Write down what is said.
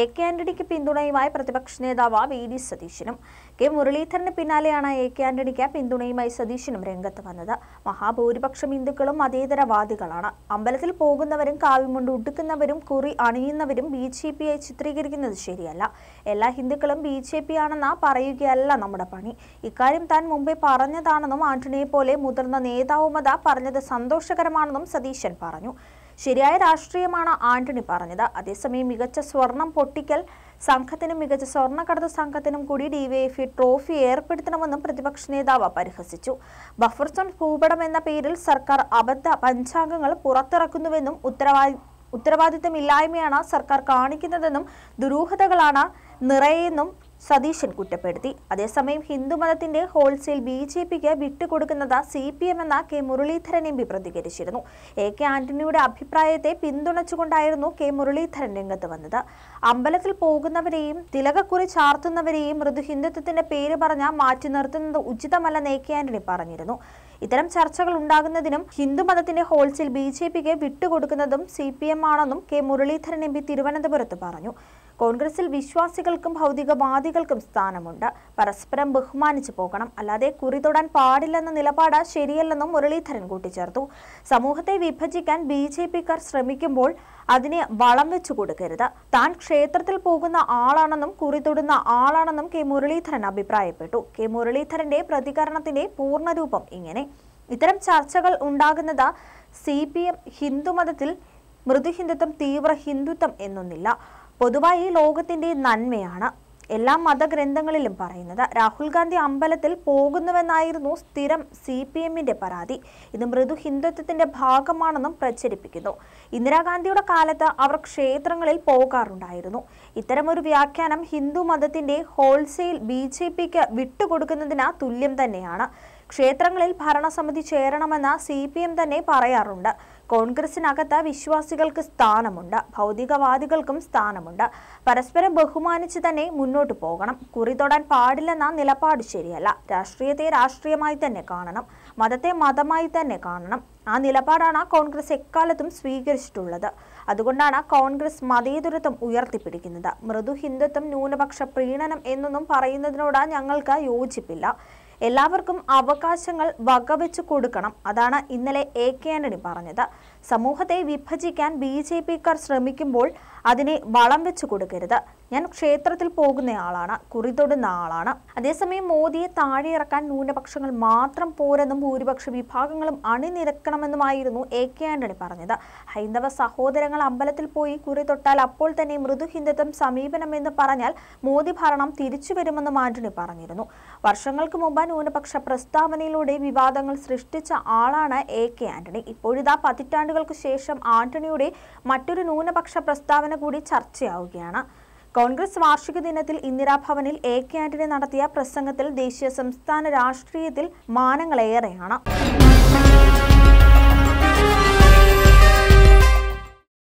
A K ആന്റണിക്ക് പിന്തുണയുമായി പ്രതിപക്ഷ നേതാവ് വി ഡി സതീശനും കെ മുരളീധരന് പിന്നാലെയാണ് എ കെ ആന്റണിക്ക് പിന്തുണയുമായി സതീശനും രംഗത്ത് വന്നത് മഹാഭൂരിപക്ഷം ഹിന്ദുക്കളും മതേതരവാദികളാണ് അമ്പലത്തിൽ പോകുന്നവരും കാവ്യമുണ്ട് ഉടുക്കുന്നവരും കുറി അണിയുന്നവരും ബി ജെ പിയെ ചിത്രീകരിക്കുന്നത് ശരിയല്ല എല്ലാ ഹിന്ദുക്കളും ബി ജെ പി ആണെന്ന പറയുകയല്ല നമ്മുടെ പണി ഇക്കാര്യം താൻ മുമ്പേ പറഞ്ഞതാണെന്നും ആന്റണിയെ പോലെ മുതിർന്ന നേതാവുമത പറഞ്ഞത് സന്തോഷകരമാണെന്നും സതീശൻ പറഞ്ഞു ശരിയായ രാഷ്ട്രീയമാണ് ആന്റണി പറഞ്ഞത് അതേസമയം മികച്ച സ്വർണം പൊട്ടിക്കൽ സംഘത്തിനും മികച്ച സ്വർണ്ണക്കടത്ത് സംഘത്തിനും കൂടി ഡിവൈഎഫ്ഐ ട്രോഫി ഏർപ്പെടുത്തണമെന്നും പ്രതിപക്ഷ നേതാവ് പരിഹസിച്ചു ബഫർ സോൺ ഭൂപടം എന്ന പേരിൽ സർക്കാർ അബദ്ധ പഞ്ചാംഗങ്ങൾ പുറത്തിറക്കുന്നുവെന്നും ഉത്തരവാദി ഉത്തരവാദിത്തമില്ലായ്മയാണ് സർക്കാർ കാണിക്കുന്നതെന്നും ദുരൂഹതകളാണ് നിറയെന്നും സതീശൻ കുറ്റപ്പെടുത്തി അതേസമയം ഹിന്ദുമതത്തിന്റെ ഹോൾസെയിൽ ബി ജെ പിക്ക് വിട്ടുകൊടുക്കുന്നത് സി പി എം എന്ന കെ മുരളീധരൻ എം പി പ്രതികരിച്ചിരുന്നു എ കെ ആന്റണിയുടെ അഭിപ്രായത്തെ പിന്തുണച്ചുകൊണ്ടായിരുന്നു കെ മുരളീധരൻ രംഗത്ത് വന്നത് അമ്പലത്തിൽ പോകുന്നവരെയും തിലകക്കുറി ചാർത്തുന്നവരെയും മൃദു ഹിന്ദുത്വത്തിന്റെ പേര് പറഞ്ഞ മാറ്റി നിർത്തുന്നത് ഉചിതമല്ലെന്ന് എ കെ ആന്റണി പറഞ്ഞിരുന്നു ഇത്തരം ചർച്ചകൾ ഉണ്ടാകുന്നതിനും ഹിന്ദുമതത്തിന്റെ ഹോൾസെയിൽ ബി ജെ പിക്ക് വിട്ടുകൊടുക്കുന്നതും സി പി എം ആണെന്നും കെ മുരളീധരൻ എം പി തിരുവനന്തപുരത്ത് പറഞ്ഞു കോൺഗ്രസിൽ വിശ്വാസികൾക്കും ഭൗതികവാദികൾക്കും സ്ഥാനമുണ്ട് പരസ്പരം ബഹുമാനിച്ചു പോകണം അല്ലാതെ കുറി തൊടാൻ പാടില്ലെന്ന നിലപാട് ശരിയല്ലെന്നും മുരളീധരൻ കൂട്ടിച്ചേർത്തു സമൂഹത്തെ വിഭജിക്കാൻ ബി ജെ പിക്കാർ ശ്രമിക്കുമ്പോൾ അതിനെ വളം വെച്ചു കൊടുക്കരുത് താൻ ക്ഷേത്രത്തിൽ പോകുന്ന ആളാണെന്നും കുറി തൊടുന്ന ആളാണെന്നും കെ മുരളീധരൻ അഭിപ്രായപ്പെട്ടു കെ മുരളീധരന്റെ പ്രതികരണത്തിന്റെ പൂർണ്ണരൂപം ഇങ്ങനെ ഇത്തരം ചർച്ചകൾ ഉണ്ടാകുന്നത് സി പി എം ഹിന്ദുമതത്തിൽ മൃദുഹിന്ദുത്വം തീവ്ര ഹിന്ദുത്വം എന്നൊന്നില്ല പൊതുവായി ലോകത്തിന്റെ നന്മയാണ് എല്ലാ മതഗ്രന്ഥങ്ങളിലും പറയുന്നത് രാഹുൽ ഗാന്ധി അമ്പലത്തിൽ പോകുന്നുവെന്നായിരുന്നു സ്ഥിരം സി പി എമ്മിന്റെ പരാതി ഇത് മൃദു ഹിന്ദുത്വത്തിന്റെ ഭാഗമാണെന്നും പ്രചരിപ്പിക്കുന്നു ഇന്ദിരാഗാന്ധിയുടെ കാലത്ത് അവർ ക്ഷേത്രങ്ങളിൽ പോകാറുണ്ടായിരുന്നു ഇത്തരമൊരു വ്യാഖ്യാനം ഹിന്ദു മതത്തിന്റെ ഹോൾസെയിൽ ബി ജെ പിക്ക് വിട്ടുകൊടുക്കുന്നതിന് തുല്യം തന്നെയാണ് ക്ഷേത്രങ്ങളിൽ ഭരണസമിതി ചേരണമെന്ന് സി പി എം തന്നെ പറയാറുണ്ട് കോൺഗ്രസിനകത്ത് വിശ്വാസികൾക്ക് സ്ഥാനമുണ്ട് ഭൗതികവാദികൾക്കും സ്ഥാനമുണ്ട് പരസ്പരം ബഹുമാനിച്ച് തന്നെ മുന്നോട്ട് പോകണം കുറി തൊടാൻ പാടില്ലെന്ന നിലപാട് ശരിയല്ല രാഷ്ട്രീയത്തെ രാഷ്ട്രീയമായി തന്നെ കാണണം മതത്തെ മതമായി തന്നെ കാണണം ആ നിലപാടാണ് കോൺഗ്രസ് എക്കാലത്തും സ്വീകരിച്ചിട്ടുള്ളത് അതുകൊണ്ടാണ് കോൺഗ്രസ് മതേതരത്വം ഉയർത്തിപ്പിടിക്കുന്നത് മൃദു ഹിന്ദുത്വം ന്യൂനപക്ഷ പ്രീണനം എന്നൊന്നും പറയുന്നതിനോട് ഞങ്ങൾക്ക് യോജിപ്പില്ല എല്ലാവർക്കും അവകാശങ്ങൾ വകവെച്ചു കൊടുക്കണം അതാണ് ഇന്നലെ എ കെ ആന്റണി പറഞ്ഞത് സമൂഹത്തെ വിഭജിക്കാൻ ബി ജെ പിക്കാർ ശ്രമിക്കുമ്പോൾ അതിനെ വളം വെച്ചു കൊടുക്കരുത് ഞാൻ ക്ഷേത്രത്തിൽ പോകുന്നയാളാണ് കുറി തൊടുന്ന ആളാണ് അതേസമയം മോദിയെ താഴെയിറക്കാൻ ന്യൂനപക്ഷങ്ങൾ മാത്രം പോരെന്നും ഭൂരിപക്ഷ വിഭാഗങ്ങളും അണിനിരക്കണമെന്നുമായിരുന്നു എ കെ ആന്റണി പറഞ്ഞത് ഹൈന്ദവ സഹോദരങ്ങൾ അമ്പലത്തിൽ പോയി കുറി തൊട്ടാൽ അപ്പോൾ തന്നെ മൃദു ഹിന്ദുത്വം സമീപനമെന്ന് പറഞ്ഞാൽ മോദി ഭരണം തിരിച്ചു വരുമെന്നും ആന്റണി പറഞ്ഞിരുന്നു വർഷങ്ങൾക്ക് മുമ്പ് ന്യൂനപക്ഷ പ്രസ്താവനയിലൂടെ വിവാദങ്ങൾ സൃഷ്ടിച്ച ആളാണ് എ കെ ആന്റണി ഇപ്പോഴിതാ പതിറ്റാണ്ടുകൾക്ക് ശേഷം ആന്റണിയുടെ മറ്റൊരു ന്യൂനപക്ഷ പ്രസ്താവന കൂടി ചർച്ചയാവുകയാണ് കോൺഗ്രസ് വാർഷിക ദിനത്തിൽ ഇന്ദിരാഭവനിൽ എ കെ ആന്റണി നടത്തിയ പ്രസംഗത്തിൽ ദേശീയ സംസ്ഥാന രാഷ്ട്രീയത്തിൽ മാനങ്ങളേറെയാണ്